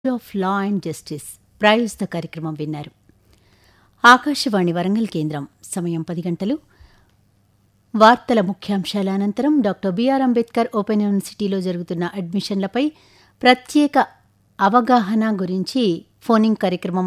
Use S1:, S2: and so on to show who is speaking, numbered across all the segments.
S1: of law and justice ప్రాయోజిత కార్యక్రమం విన్నారు ఆకాశవాణి వరంగల్ కేంద్రం సమయం పది గంటలు వార్తల ముఖ్యాంశాల అనంతరం డాక్టర్ బిఆర్ అంబేద్కర్ ఓపెన్ యూనివర్సిటీలో జరుగుతున్న అడ్మిషన్లపై ప్రత్యేక అవగాహన గురించి ఫోనింగ్ కార్యక్రమం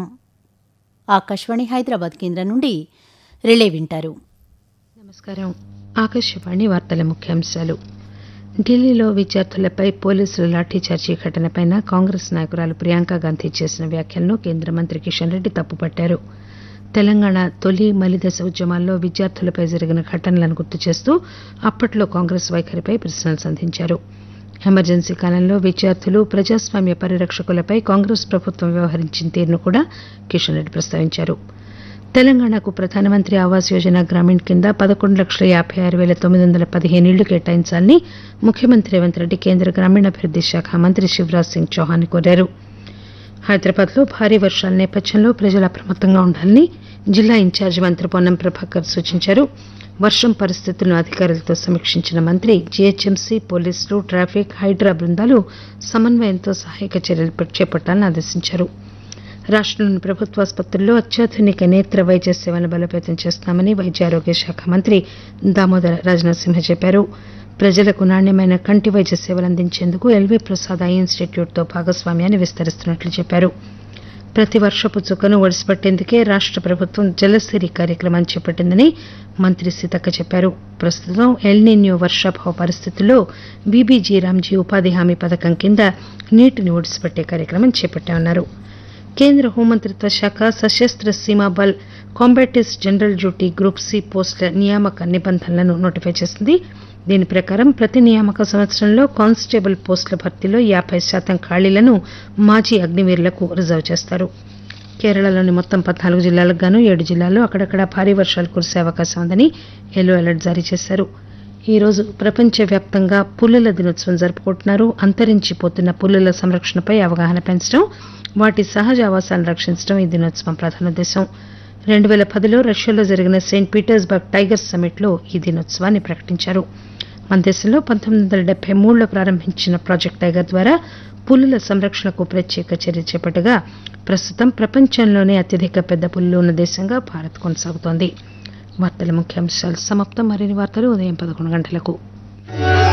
S1: ఆకాశవాణి హైదరాబాద్ కేంద్రం నుండి రిలే వింటారు
S2: నమస్కారం ఆకాశవాణి వార్తల ముఖ్యాంశాలు ఢిల్లీలో విద్యార్థులపై పోలీసులు లాఠీచార్జీ ఘటనపై కాంగ్రెస్ నాయకురాలు ప్రియాంక గాంధీ చేసిన వ్యాఖ్యలను కేంద్ర మంత్రి కిషన్ రెడ్డి తప్పుపట్టారు తెలంగాణ తొలి మలిదశ ఉద్యమాల్లో విద్యార్థులపై జరిగిన ఘటనలను గుర్తు చేస్తూ అప్పట్లో కాంగ్రెస్ వైఖరిపై ప్రశ్నలు సంధించారు ఎమర్జెన్సీ కాలంలో విద్యార్థులు ప్రజాస్వామ్య పరిరక్షకులపై కాంగ్రెస్ ప్రభుత్వం వ్యవహరించిన తీరును కూడా కిషన్ రెడ్డి ప్రస్తావించారు తెలంగాణకు ప్రధానమంత్రి ఆవాస్ యోజన గ్రామీణ్ కింద పదకొండు లక్షల యాభై ఆరు వేల తొమ్మిది వందల పదిహేను ఇళ్లు కేటాయించాలని ముఖ్యమంత్రి రేవంత్ రెడ్డి కేంద్ర గ్రామీణాభివృద్ది శాఖ మంత్రి శివరాజ్ సింగ్ చౌహాన్ కోరారు హైదరాబాద్లో భారీ వర్షాల నేపథ్యంలో ప్రజలు అప్రమత్తంగా ఉండాలని జిల్లా ఇన్ఛార్జి మంత్రి పొన్నం ప్రభాకర్ సూచించారు వర్షం పరిస్థితులను అధికారులతో సమీక్షించిన మంత్రి జీహెచ్ఎంసీ పోలీసులు ట్రాఫిక్ హైడ్రా బృందాలు సమన్వయంతో సహాయక చర్యలు చేపట్టాలని ఆదేశించారు రాష్టంలోని ప్రభుత్వాసుపత్రుల్లో అత్యాధునిక నేత్ర వైద్య సేవలను బలోపేతం చేస్తున్నామని వైద్య ఆరోగ్య శాఖ మంత్రి దామోదర రాజనరసింహ చెప్పారు ప్రజలకు నాణ్యమైన కంటి వైద్య సేవలు అందించేందుకు ఎల్వీ ప్రసాద్ ఐ ఇన్స్టిట్యూట్తో భాగస్వామ్యాన్ని విస్తరిస్తున్నట్లు చెప్పారు ప్రతి వర్షపు చుక్కను ఒడిసిపట్టేందుకే రాష్ట ప్రభుత్వం జలసిరి కార్యక్రమాన్ని చేపట్టిందని మంత్రి సీతక్క చెప్పారు ప్రస్తుతం ఎల్నిన్యో వర్షాభావ పరిస్థితుల్లో బీబీజీ రామ్జీ ఉపాధి హామీ పథకం కింద నీటిని ఒడిసిపట్టే కార్యక్రమం చేపట్టామన్నారు కేంద్ర హోంమంత్రిత్వ శాఖ Sashastra Seema Bal combatants general duty group C పోస్టుల నియామక నిబంధనలను నోటిఫై చేసింది దీని ప్రకారం ప్రతి నియామక సంవత్సరంలో కానిస్టేబుల్ పోస్టుల భర్తీలో యాభై శాతం ఖాళీలను మాజీ అగ్నివీరులకు రిజర్వ్ చేస్తారు కేరళలోని మొత్తం పద్నాలుగు జిల్లాలకు గాను ఏడు జిల్లాల్లో అక్కడక్కడ భారీ వర్షాలు కురిసే అవకాశం ఉందని ఎల్లో అలర్ట్ జారీ చేశారు ఈ రోజు ప్రపంచవ్యాప్తంగా పులుల దినోత్సవం జరుపుకుంటున్నారు అంతరించిపోతున్న పులుల సంరక్షణపై అవగాహన పెంచడం వాటి సహజ ఆవాసాలను రక్షించడం ఈ దినోత్సవం ప్రధానోద్దేశం రెండు వేల పదిలో రష్యాలో జరిగిన సెయింట్ పీటర్స్బర్గ్ టైగర్ సమ్మిట్లో ఈ దినోత్సవాన్ని ప్రకటించారు మన దేశంలో పంతొమ్మిది వందల డెబ్బై మూడులో ప్రారంభించిన ప్రాజెక్ట్ టైగర్ ద్వారా పులుల సంరక్షణకు ప్రత్యేక చర్య చేపట్టగా ప్రస్తుతం ప్రపంచంలోనే అత్యధిక పెద్ద పులులు ఉన్న దేశంగా భారత్ కొనసాగుతోంది వార్తల ముఖ్యాంశాలు సమాప్తం మరిన్ని వార్తలు ఉదయం పదకొండు గంటలకు